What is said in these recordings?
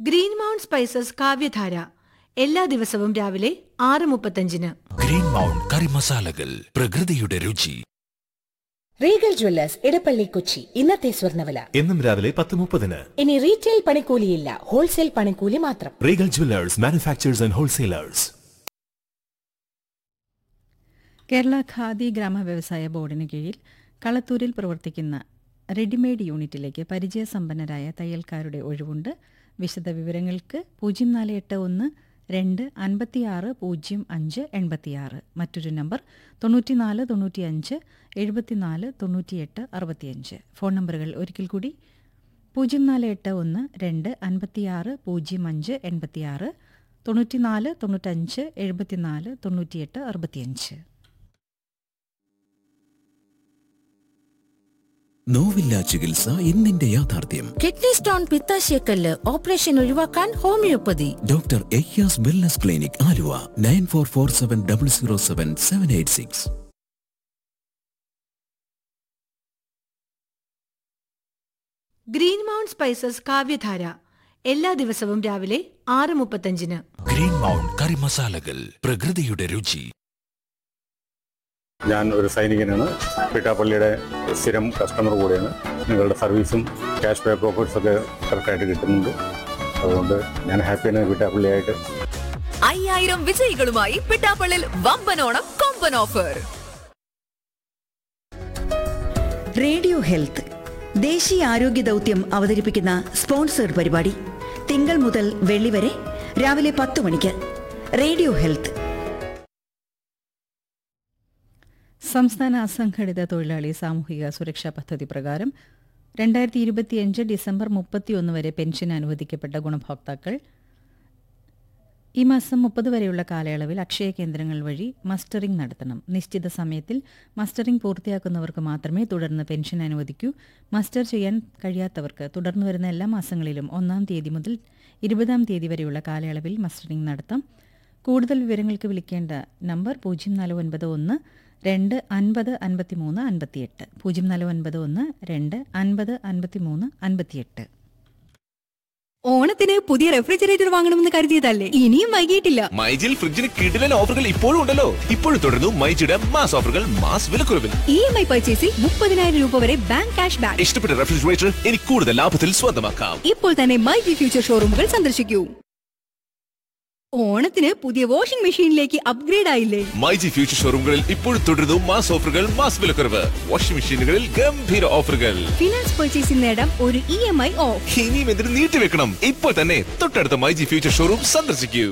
green mount spices കാവ്യധാര എല്ലാ ദിവസവും രാവിലെ ആറ് മുപ്പത്തഞ്ചിന് ഗ്രീൻ മൗണ്ട് കറി മസാലകൾ പ്രകൃതിയുടെ രുചി റീഗൽ ജ്വല്ലേഴ്സ് ഇടപ്പള്ളി കൊച്ചി ഇന്നത്തെ സ്വർണ്ണവില എന്നും രാവിലെ പത്ത് മുപ്പതിന് ഇനി റീറ്റെയിൽ പണിക്കൂലിയില്ല ഹോൾസെയിൽ പണിക്കൂലി മാത്രം Regal jewellers manufacturers and wholesalers Kerala Khadi ഗ്രാമ വ്യവസായ ബോർഡിന് കീഴിൽ കളത്തൂരിൽ പ്രവർത്തിക്കുന്ന റെഡിമെയ്ഡ് യൂണിറ്റിലേക്ക് പരിചയസമ്പന്നരായ തയ്യൽക്കാരുടെ ഒഴിവുണ്ട് വിശദവിവരങ്ങൾക്ക് പൂജ്യം നാല് എട്ട് ഒന്ന് രണ്ട് അൻപത്തിയാറ് പൂജ്യം അഞ്ച് എൺപത്തിയാറ് മറ്റൊരു നമ്പർ തൊണ്ണൂറ്റിനാല് തൊണ്ണൂറ്റിയഞ്ച് എഴുപത്തിനാല് തൊണ്ണൂറ്റിയെട്ട് അറുപത്തിയഞ്ച് ഫോൺ നമ്പറുകൾ ഒരിക്കൽ കൂടി പൂജ്യം നാല് എട്ട് ഒന്ന് രണ്ട് അൻപത്തിയാറ് പൂജ്യം അഞ്ച് എൺപത്തിയാറ് തൊണ്ണൂറ്റിനാല് തൊണ്ണൂറ്റഞ്ച് എഴുപത്തിനാല് തൊണ്ണൂറ്റിയെട്ട് അറുപത്തിയഞ്ച് നോവില്ല ചികിത്സ ഇന്നിന്റെ യാഥാർത്ഥ്യം കിഡ്നി സ്റ്റോൺ പിത്താശയക്കല്ല് ഓപ്പറേഷൻ ഒഴിവാക്കാൻ ഹോമിയോപ്പതി ഡോക്ടർ എയ്യാസ് wellness clinic Aluva nine four four seven double zero seven seven eight six green mount spices കാവ്യധാര എല്ലാ ദിവസവും രാവിലെ ആറ് മുപ്പത്തഞ്ചിന് ഗ്രീൻ മൗണ്ട് കറി മസാലകൾ പ്രകൃതിയുടെ രുചി ഞാൻ ഒരു സൈനികനാണ് പിട്ടാപ്പള്ളിയുടെ സ്ഥിരം കസ്റ്റമർ കൂടെയാണ് നിങ്ങളുടെ സർവീസും ക്യാഷ് ബാക്ക് ഓഫേഴ്സ് ഒക്കെ കറക്റ്റായിട്ട് കിട്ടുന്നുണ്ട് അതുകൊണ്ട് ഞാൻ ഹാപ്പിയാണ് പിട്ടാപ്പള്ളിയായിട്ട് അയ്യായിരം വിജയികളുമായി പിട്ടാപ്പള്ളിൽ വമ്പനോണം കൊമ്പൻ ഓഫർ റേഡിയോ ഹെൽത്ത് ദേശീയ ആരോഗ്യ ദൗത്യം അവതരിപ്പിക്കുന്ന സ്പോൺസേഡ് പരിപാടി തിങ്കൾ മുതൽ വെള്ളി വരെ രാവിലെ പത്ത് മണിക്ക് റേഡിയോ ഹെൽത്ത് സംസ്ഥാന അസംഘടിത തൊഴിലാളി സാമൂഹിക സുരക്ഷാ പദ്ധതി പ്രകാരം രണ്ടായിരത്തി ഇരുപത്തിയഞ്ച് ഡിസംബർ മുപ്പത്തിയൊന്ന് വരെ പെൻഷൻ അനുവദിക്കപ്പെട്ട ഗുണഭോക്താക്കൾ ഈ മാസം മുപ്പത് വരെയുള്ള കാലയളവിൽ അക്ഷയ കേന്ദ്രങ്ങൾ വഴി മസ്റ്ററിംഗ് നടത്തണം നിശ്ചിത സമയത്തിൽ മസ്റ്ററിംഗ് പൂർത്തിയാക്കുന്നവർക്ക് മാത്രമേ തുടർന്ന് പെൻഷൻ അനുവദിക്കൂ മസ്റ്റർ ചെയ്യാൻ കഴിയാത്തവർക്ക് തുടർന്ന് വരുന്ന എല്ലാ മാസങ്ങളിലും ഒന്നാം തീയതി മുതൽ ഇരുപതാം തീയതി വരെയുള്ള കാലയളവിൽ മസ്റ്ററിംഗ് നടത്താം കൂടുതൽ വിവരങ്ങൾക്ക് വിളിക്കേണ്ട നമ്പർ പൂജ്യം നാല് ഒൻപത് ഒന്ന് രണ്ട് അൻപത് അൻപത്തിമൂന്ന് അൻപത്തിയെട്ട് പൂജ്യം നാല് ഒൻപത് ഒന്ന് രണ്ട് അൻപത് അൻപത്തിമൂന്ന് അൻപത്തിയെട്ട് ഓണത്തിന് പുതിയ റെഫ്രിജറേറ്റർ വാങ്ങണമെന്ന് കരുതിയതല്ലേ ഇനിയും വൈകിയിട്ടില്ല മൈജിൽ ഫ്രിഡ്ജിന് കിടിലൻ ഓഫറുകൾ ഇപ്പോഴും ഉണ്ടല്ലോ ഇപ്പോഴും തുടരുന്നു മൈജിയുടെ മാസ് ഓഫറുകൾ മാസ് വിലക്കുറവിൽ ഇ എം ഐ പർച്ചേസിൽ മുപ്പതിനായിരം രൂപ വരെ ബാങ്ക് ക്യാഷ് ബാക്ക് ഇഷ്ടപ്പെട്ട റെഫ്രിജറേറ്റർ ഇനി കൂടുതൽ ലാഭത്തിൽ സ്വന്തമാക്കാം ഇപ്പോൾ തന്നെ മൈ ജി ഫ്യൂച്ചർ ഷോറൂമുകൾ സന്ദർശിക്കൂ ഓണത്തിന് പുതിയ വാഷിംഗ് മെഷീനിലേക്ക് അപ്ഗ്രേഡ് ആയില്ലേ മൈജി ഫ്യൂച്ചർ ഷോറൂമുകളിൽ ഇപ്പോഴും തുടരുന്നു മാസ് ഓഫറുകൾ മാസ് വിലക്കുറവ് വാഷിംഗ് മെഷീനുകളിൽ ഗംഭീര ഓഫറുകൾ ഫിനാൻസ് പർച്ചേസിൽ നേടാം ഒരു ഇ എം ഐ ഓഫ് ഇനിയും എന്തിനു നീട്ടിവെക്കണം ഇപ്പോൾ തന്നെ തൊട്ടടുത്ത മൈജി ഫ്യൂച്ചർ ഷോറൂം സന്ദർശിക്കൂ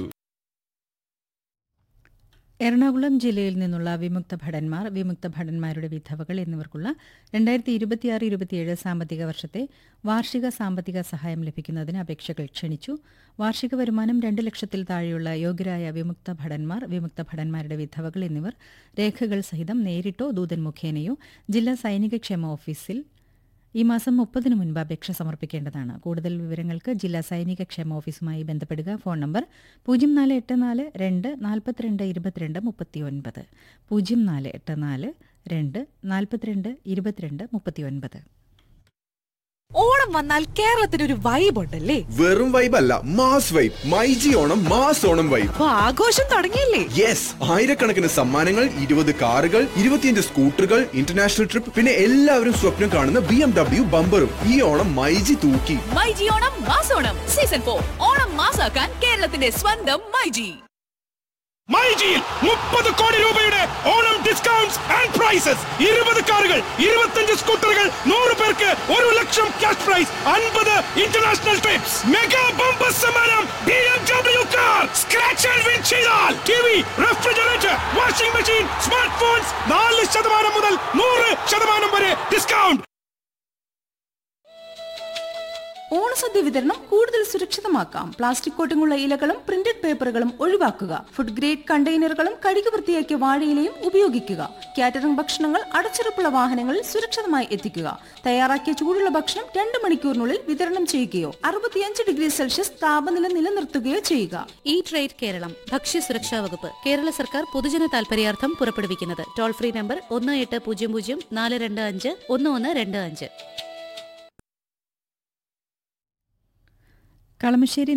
എറണാകുളം ജില്ലയിൽ നിന്നുള്ള വിമുക്ത ഭടന്മാർ വിമുക്ത ഭടന്മാരുടെ വിധവകൾ എന്നിവർക്കുള്ള രണ്ടായിരത്തി ഇരുപത്തിയാറ് ഇരുപത്തിയേഴ് സാമ്പത്തിക വർഷത്തെ വാർഷിക സാമ്പത്തിക സഹായം ലഭിക്കുന്നതിന് അപേക്ഷകൾ ക്ഷണിച്ചു വാർഷിക വരുമാനം രണ്ട് ലക്ഷത്തിൽ താഴെയുള്ള യോഗ്യരായ വിമുക്ത ഭടന്മാർ വിമുക്ത ഭടന്മാരുടെ വിധവകൾ എന്നിവർ രേഖകൾ സഹിതം നേരിട്ടോ ദൂതൻ മുഖേനയോ ജില്ലാ സൈനിക ക്ഷേമ ഓഫീസിൽ ഈ മാസം മുപ്പതിനു മുൻപ് അപേക്ഷ സമർപ്പിക്കേണ്ടതാണ് കൂടുതൽ വിവരങ്ങൾക്ക് ജില്ലാ സൈനിക ക്ഷേമ ഓഫീസുമായി ബന്ധപ്പെടുക ഫോൺ നമ്പർ പൂജ്യം നാല് എട്ട് നാല് രണ്ട് നാൽപ്പത്തിരണ്ട് ഇരുപത്തിരണ്ട് മുപ്പത്തിയൊൻപത് പൂജ്യം നാല് എട്ട് നാല് രണ്ട് നാൽപ്പത്തിരണ്ട് ഇരുപത്തിരണ്ട് മുപ്പത്തിയൊൻപത് ഓണം വന്നാൽ കേരളത്തിന് ഒരു വൈബ് ഉണ്ടല്ലേ വെറും വൈബ് അല്ല mass vibe myG Onam mass Onam vibe അപ്പൊ ആഘോഷം തുടങ്ങിയല്ലേ യെസ് ആയിരക്കണക്കിന് സമ്മാനങ്ങൾ ഇരുപത് കാറുകൾ ഇരുപത്തിയഞ്ച് സ്കൂട്ടറുകൾ ഇന്റർനാഷണൽ ട്രിപ്പ് പിന്നെ എല്ലാവരും സ്വപ്നം കാണുന്ന ബി എം ഡബ്ല്യു ബമ്പറും ഈ ഓണം മൈജി തൂക്കി മൈജി ഓണം മാസോണം സീസൺ ഫോർ ഓണം മാസാക്കാൻ കേരളത്തിന്റെ സ്വന്തം മൈജി മൈജിയിൽ മുപ്പത് കോടി രൂപയുടെ ഓണം ഡിസ്കൗണ്ട്സ് ആൻഡ് പ്രൈസസ് ഇരുപത് കാറുകൾ ഇരുപത്തഞ്ച് സ്കൂട്ടറുകൾ നൂറ് പേർക്ക് ഒരു ലക്ഷം ക്യാഷ് പ്രൈസ് അൻപത് ഇന്റർനാഷണൽ ട്രിപ്സ് മെഗാ ബമ്പർ സമ്മാനം B M W car scratch and win ചെയ്താൽ T V refrigerator washing machine smart phones നാല് ശതമാനം മുതൽ നൂറ് ശതമാനം വരെ ഡിസ്കൗണ്ട് ഓണസദ്യ വിതരണം കൂടുതൽ സുരക്ഷിതമാക്കാം പ്ലാസ്റ്റിക് കോട്ടിങ്ങുള്ള ഇലകളും പ്രിന്റഡ് പേപ്പറുകളും ഒഴിവാക്കുക ഫുഡ് ഗ്രേഡ് കണ്ടെയ്നറുകളും കഴുകി വൃത്തിയാക്കിയ വാഴയിലയും ഉപയോഗിക്കുക കാറ്ററിംഗ് ഭക്ഷണങ്ങൾ അടച്ചുറപ്പുള്ള വാഹനങ്ങളിൽ സുരക്ഷിതമായി എത്തിക്കുക തയ്യാറാക്കിയ ചൂടുള്ള ഭക്ഷണം രണ്ട് മണിക്കൂറിനുള്ളിൽ വിതരണം ചെയ്യുകയോ അറുപത്തിയഞ്ച് ഡിഗ്രി സെൽഷ്യസ് താപനില നിലനിർത്തുകയോ ചെയ്യുക ഈ ട്രേഡ് കേരളം ഭക്ഷ്യസുരക്ഷാ വകുപ്പ് കേരള സർക്കാർ പൊതുജന താൽപര്യാർത്ഥം പുറപ്പെടുവിക്കുന്നത് ടോൾ ഫ്രീ നമ്പർ ഒന്ന് എട്ട് പൂജ്യം പൂജ്യം നാല് രണ്ട് അഞ്ച് ഒന്ന് ഒന്ന് രണ്ട് അഞ്ച് കളമശ്ശേരി